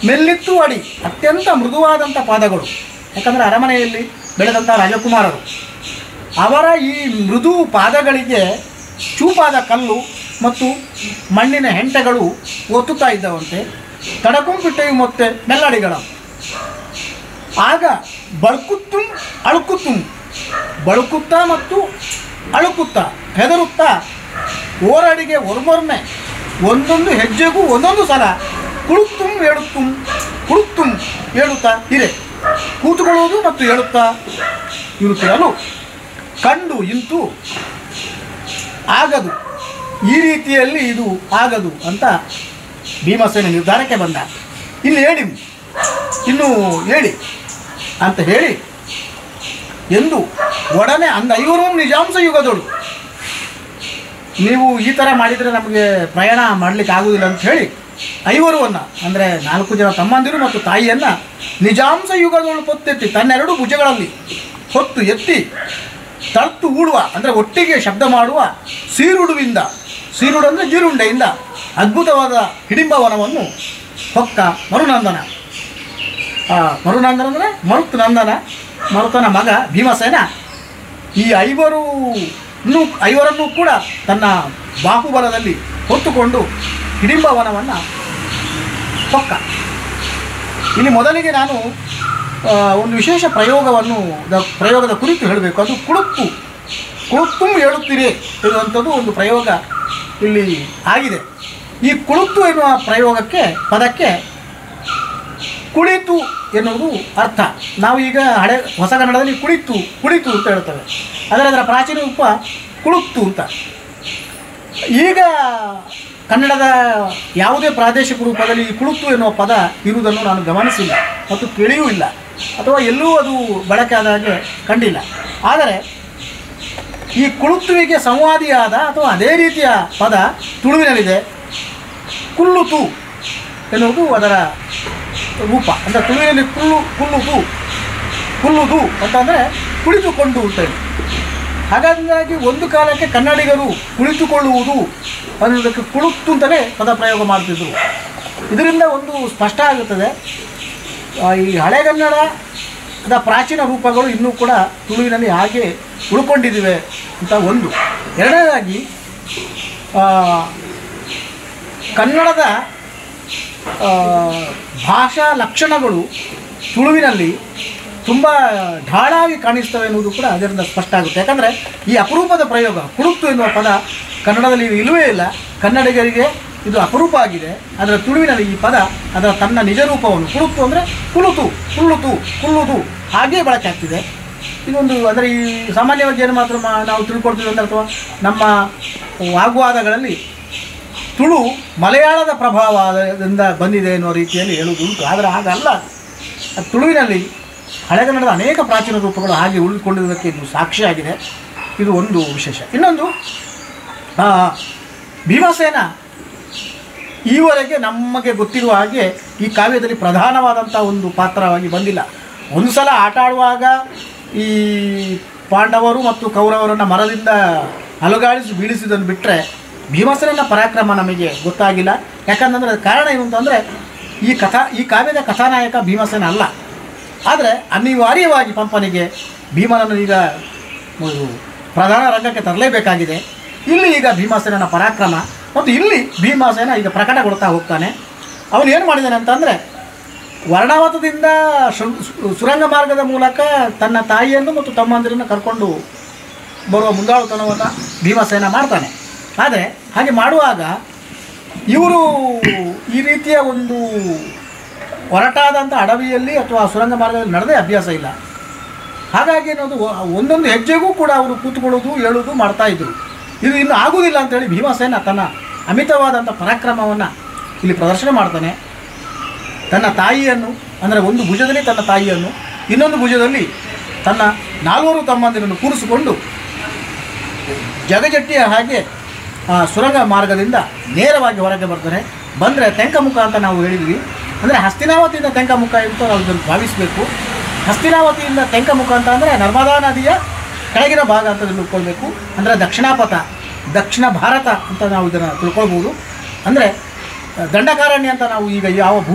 ಮೆಲ್ಲಿತ್ತು ಅಡಿ ಅತ್ಯಂತ ಮೃದುವಾದಂಥ ಪಾದಗಳು ಯಾಕಂದರೆ ಅರಮನೆಯಲ್ಲಿ ಬೆಳೆದಂಥ ರಾಜಕುಮಾರರು ಅವರ ಈ ಮೃದು ಪಾದಗಳಿಗೆ ಚೂಪಾದ ಕಲ್ಲು ಮತ್ತು ಮಣ್ಣಿನ ಹೆಂಟೆಗಳು ಒತ್ತುತ್ತಾ ಇದ್ದವಂತೆ ತಡಕುಂಪಿಟ್ಟೆಯು ಮತ್ತೆ ಮೆಲ್ಲಡಿಗಳ ಆಗ ಬಳ್ಕುತ್ತುಂ ಅಳುಕುತ್ತುಂ ಬಳುಕುತ್ತಾ ಮತ್ತು ಅಳುಕುತ್ತಾ ಹೆದರುತ್ತಾ ಓರಡಿಗೆ ಒರ್ಮೊರ್ಮೆ ಒಂದೊಂದು ಹೆಜ್ಜೆಗೂ ಒಂದೊಂದು ಸಲ ಕುಳುತ್ತುಂ ಹೇಳುತ್ತುಂ ಕುಳುತ್ತುಂ ಹೇಳುತ್ತಾ ಇರೆ ಕೂತುಕೊಳ್ಳುವುದು ಮತ್ತು ಹೇಳುತ್ತಾ ಇರುತ್ತಿರಲು ಕಂಡು ಇಂತು ಆಗದು ಈ ರೀತಿಯಲ್ಲಿ ಇದು ಆಗದು ಅಂತ ಭೀಮಸೇನ ನಿರ್ಧಾರಕ್ಕೆ ಬಂದ ಇನ್ನು ಹೇಳಿ ಇನ್ನು ಹೇಳಿ ಅಂತ ಹೇಳಿ ಎಂದು ಒಡನೆ ಅಂದ ಐವರು ನಿಜಾಂಶ ಯುಗದೋಳು ನೀವು ಈ ಥರ ಮಾಡಿದರೆ ನಮಗೆ ಪ್ರಯಾಣ ಮಾಡಲಿಕ್ಕೆ ಆಗುವುದಿಲ್ಲ ಅಂತ ಹೇಳಿ ಐವರುವನ್ನು ಅಂದರೆ ನಾಲ್ಕು ಜನ ತಮ್ಮಂದಿರು ಮತ್ತು ತಾಯಿಯನ್ನು ನಿಜಾಂಶ ಯುಗದೊಳು ಪೊತ್ತೆತ್ತಿ ತನ್ನೆರಡು ಭುಜಗಳಲ್ಲಿ ಹೊತ್ತು ಎತ್ತಿ ತಳ್ತು ಊಡುವ ಅಂದರೆ ಒಟ್ಟಿಗೆ ಶಬ್ದ ಮಾಡುವ ಸೀರುಡುವಿಂದ ಸೀರುಡು ಅಂದರೆ ಜೀರುಂಡೆಯಿಂದ ಅದ್ಭುತವಾದ ಹಿಡಿಂಬವನವನ್ನು ಹೊಕ್ಕ ಮರುನಂದನ ಆ, ಮರುನಂದನ ಅಂದರೆ ಮರುತ್ ನಂದನ ಮರುತನ ಮಗ ಭೀಮಸೇನ ಈ ಐವರು ಐವರನ್ನೂ ಕೂಡ ತನ್ನ ಬಾಹುಬಲದಲ್ಲಿ ಹೊತ್ತುಕೊಂಡು ಹಿಡಿಂಬವನವನ್ನು ಹೊಕ್ಕ ಇಲ್ಲಿ ಮೊದಲಿಗೆ ನಾನು ಆ, ಒಂದು ವಿಶೇಷ ಪ್ರಯೋಗವನ್ನು ದ- ಪ್ರಯೋಗದ ಕುರಿತು ಹೇಳಬೇಕು ಅದು ಕುಳುತ್ತು ಕುಳುತ್ತು ಹೇಳುತ್ತೀರಿ ಎನ್ನುವಂಥದ್ದು ಒಂದು ಪ್ರಯೋಗ ಇಲ್ಲಿ ಆಗಿದೆ ಈ ಕುಳುತ್ತು ಎನ್ನುವ ಪ್ರಯೋಗಕ್ಕೆ ಪದಕ್ಕೆ ಕುಳಿತು ಎನ್ನುವುದು ಅರ್ಥ ನಾವು ಈಗ ಹಳೆ ಹೊಸ ಕನ್ನಡದಲ್ಲಿ ಕುಳಿತು ಕುಳಿತು ಅಂತ ಹೇಳ್ತೇವೆ ಆದರೆ ಅದರ ಪ್ರಾಚೀನ ರೂಪ ಕುಳುತ್ತು ಅಂತ ಈಗ ಕನ್ನಡದ ಯಾವುದೇ ಪ್ರಾದೇಶಿಕ ರೂಪದಲ್ಲಿ ಈ ಕುಳುತ್ತು ಎನ್ನುವ ಪದ ಇರುವುದನ್ನು ನಾನು ಗಮನಿಸಿಲ್ಲ ಮತ್ತು ಕೇಳಿಯೂ ಇಲ್ಲ ಅಥವಾ ಎಲ್ಲೂ ಅದು ಬಳಕೆ ಆದ ಹಾಗೆ ಕಂಡಿಲ್ಲ ಆದರೆ ಈ ಕುಳುತ್ತುವಿಗೆ ಸಂವಾದಿಯಾದ ಅಥವಾ ಅದೇ ರೀತಿಯ ಪದ ತುಳುವಿನಲ್ಲಿದೆ ಕುಲ್ಲುತು ಎನ್ನುವುದು ಅದರ ರೂಪ ಅಂದರೆ ತುಳುವಿನಲ್ಲಿ ಕುಲ್ಲು ಕುಲ್ಲುತು ಕುಲ್ಲುದು ಅಂತಂದರೆ ಕುಳಿತುಕೊಂಡು ಅಂತ ಹೇಳಿ ಹಾಗಾಗಿ ಒಂದು ಕಾಲಕ್ಕೆ ಕನ್ನಡಿಗರು ಕುಳಿತುಕೊಳ್ಳುವುದು ಅನ್ನೋದಕ್ಕೆ ಕುಳುತ್ತು ಅಂತಲೇ ಪದ ಪ್ರಯೋಗ ಮಾಡ್ತಿದ್ರು ಇದರಿಂದ ಒಂದು ಸ್ಪಷ್ಟ ಆಗುತ್ತದೆ ಆ, ಈ ಹಳೆಗನ್ನಡದ ಪ್ರಾಚೀನ ರೂಪಗಳು ಇನ್ನೂ ಕೂಡ ತುಳುವಿನಲ್ಲಿ ಹಾಗೆ ಉಳ್ಕೊಂಡಿದ್ದಾವೆ ಅಂತ ಒಂದು ಎರಡನೇದಾಗಿ ಆ, ಕನ್ನಡದ ಆ, ಭಾಷಾ ಲಕ್ಷಣಗಳು ತುಳುವಿನಲ್ಲಿ ತುಂಬ ಢಾಳಾಗಿ ಕಾಣಿಸ್ತವೆ ಎನ್ನುವುದು ಕೂಡ ಅದರಿಂದ ಸ್ಪಷ್ಟ ಆಗುತ್ತೆ ಯಾಕಂದರೆ ಈ ಅಪರೂಪದ ಪ್ರಯೋಗ ಕುಳುತ್ತು ಎನ್ನುವ ಪದ ಕನ್ನಡದಲ್ಲಿ ಇದು ಇಲ್ಲವೇ ಇಲ್ಲ ಕನ್ನಡಿಗರಿಗೆ ಇದು ಅಪರೂಪ ಆಗಿದೆ ಅದರ ತುಳುವಿನಲ್ಲಿ ಈ ಪದ ಅದರ ತನ್ನ ನಿಜ ರೂಪವನ್ನು ಕುಳುತ್ತು ಅಂದರೆ ಕುಳುತು ಕುಳ್ಳುತು ಕುಳ್ಳುದು ಹಾಗೇ ಬಳಕೆ ಆಗ್ತಿದೆ ಇದೊಂದು ಅಂದರೆ ಈ ಸಾಮಾನ್ಯವಾಗಿ ಏನು ಮಾತ್ರ ಮಾ- ನಾವು ತಿಳ್ಕೊಳ್ತೀವಿ ಅಂದರೆ ಅಥವಾ ನಮ್ಮ ವಾಗ್ವಾದಗಳಲ್ಲಿ ತುಳು ಮಲಯಾಳದ ಪ್ರಭಾವದಿಂದ ಬಂದಿದೆ ಎನ್ನುವ ರೀತಿಯಲ್ಲಿ ಹೇಳುವುದುಂಟು ಆದರೆ ಹಾಗಲ್ಲ ಅದು ತುಳುವಿನಲ್ಲಿ ಹಳೆಗನ್ನಡದ ಅನೇಕ ಪ್ರಾಚೀನ ರೂಪಗಳು ಹಾಗೆ ಉಳಿದುಕೊಂಡಿರುವುದಕ್ಕೆ ಇದು ಸಾಕ್ಷಿಯಾಗಿದೆ ಇದು ಒಂದು ವಿಶೇಷ ಇನ್ನೊಂದು ಆ, ಭೀಮಸೇನ ಈವರೆಗೆ ನಮಗೆ ಗೊತ್ತಿರುವ ಹಾಗೆ ಈ ಕಾವ್ಯದಲ್ಲಿ ಪ್ರಧಾನವಾದಂಥ ಒಂದು ಪಾತ್ರವಾಗಿ ಬಂದಿಲ್ಲ ಒಂದು ಸಲ ಆಟ ಆಡುವಾಗ ಈ ಪಾಂಡವರು ಮತ್ತು ಕೌರವರನ್ನು ಮರದಿಂದ ಅಲುಗಾಡಿಸಿ ಬೀಳಿಸಿದ್ದನ್ನು ಬಿಟ್ಟರೆ ಭೀಮಸೇನ ಪರಾಕ್ರಮ ನಮಗೆ ಗೊತ್ತಾಗಿಲ್ಲ ಯಾಕಂತಂದರೆ ಅದಕ್ಕೆ ಕಾರಣ ಏನು ಅಂತಂದರೆ ಈ ಕಥಾ ಈ ಕಾವ್ಯದ ಕಥಾನಾಯಕ ಭೀಮಸೇನ ಅಲ್ಲ ಆದರೆ ಅನಿವಾರ್ಯವಾಗಿ ಪಂಪನಿಗೆ ಭೀಮನನ್ನು ಈಗ ಒಂದು ಪ್ರಧಾನ ರಂಗಕ್ಕೆ ತರಲೇಬೇಕಾಗಿದೆ ಇಲ್ಲಿ ಈಗ ಭೀಮಸೇನನ ಪರಾಕ್ರಮ ಮತ್ತು ಇಲ್ಲಿ ಭೀಮಸೇನ ಈಗ ಪ್ರಕಟಗೊಳ್ತಾ ಹೋಗ್ತಾನೆ ಅವನು ಏನು ಮಾಡಿದ್ದಾನೆ ಅಂತಂದರೆ ವರ್ಣಾವತದಿಂದ ಶೃ- ಸು- ಸುರಂಗ ಮಾರ್ಗದ ಮೂಲಕ ತನ್ನ ತಾಯಿಯನ್ನು ಮತ್ತು ತಮ್ಮಂದಿರನ್ನು ಕರ್ಕೊಂಡು ಬರುವ ಮುಂದಾಳುತನವನ್ನು ಭೀಮಸೇನ ಮಾಡ್ತಾನೆ ಆದರೆ ಹಾಗೆ ಮಾಡುವಾಗ ಇವರು ಈ ರೀತಿಯ ಒಂದು ಹೊರಟಾದಂಥ ಅಡವಿಯಲ್ಲಿ ಅಥವಾ ಸುರಂಗ ಮಾರ್ಗದಲ್ಲಿ ನಡೆದೇ ಅಭ್ಯಾಸ ಇಲ್ಲ ಹಾಗಾಗಿ ಅನ್ನೋದು ಒ- ಒಂದೊಂದು ಹೆಜ್ಜೆಗೂ ಕೂಡ ಅವರು ಕೂತ್ಕೊಳ್ಳೋದು ಹೇಳೋದು ಮಾಡ್ತಾ ಇದ್ರು ಇದು ಇನ್ನು ಆಗುವುದಿಲ್ಲ ಅಂತೇಳಿ ಭೀಮಸೇನ ತನ್ನ ಅಮಿತವಾದಂಥ ಪರಾಕ್ರಮವನ್ನು ಇಲ್ಲಿ ಪ್ರದರ್ಶನ ಮಾಡ್ತಾನೆ ತನ್ನ ತಾಯಿಯನ್ನು ಅಂದರೆ ಒಂದು ಭುಜದಲ್ಲಿ ತನ್ನ ತಾಯಿಯನ್ನು ಇನ್ನೊಂದು ಭುಜದಲ್ಲಿ ತನ್ನ ನಾಲ್ವರು ತಮ್ಮಂದಿರನ್ನು ಕೂರಿಸಿಕೊಂಡು ಜಗಜಟ್ಟಿಯ ಹಾಗೆ ಆ ಸುರಂಗ ಮಾರ್ಗದಿಂದ ನೇರವಾಗಿ ಹೊರಗೆ ಬರ್ತಾರೆ ಬಂದರೆ ತೆಂಕಮುಖ ಅಂತ ನಾವು ಹೇಳಿದ್ವಿ ಅಂದರೆ ಹಸ್ತಿನಾವತಿಯಿಂದ ತೆಂಕಮುಖ ಅಂತ ನಾವು ಇದನ್ನು ಭಾವಿಸಬೇಕು ಹಸ್ತಿನಾವತಿಯಿಂದ ತೆಂಕಮುಖ ಅಂತ ಅಂದರೆ ನರ್ಮದಾ ನದಿಯ ಕೆಳಗಿನ ಭಾಗ ಅಂತ ತಿಳ್ಕೊಳ್ಬೇಕು ಅಂದರೆ ದಕ್ಷಿಣಾಪಥ ದಕ್ಷಿಣ ಭಾರತ ಅಂತ ನಾವು ಇದನ್ನು ತಿಳ್ಕೊಳ್ಬೋದು ಅಂದರೆ ದಂಡಕಾರಣ್ಯ ಅಂತ ನಾವು ಈಗ ಯಾವ ಭೂ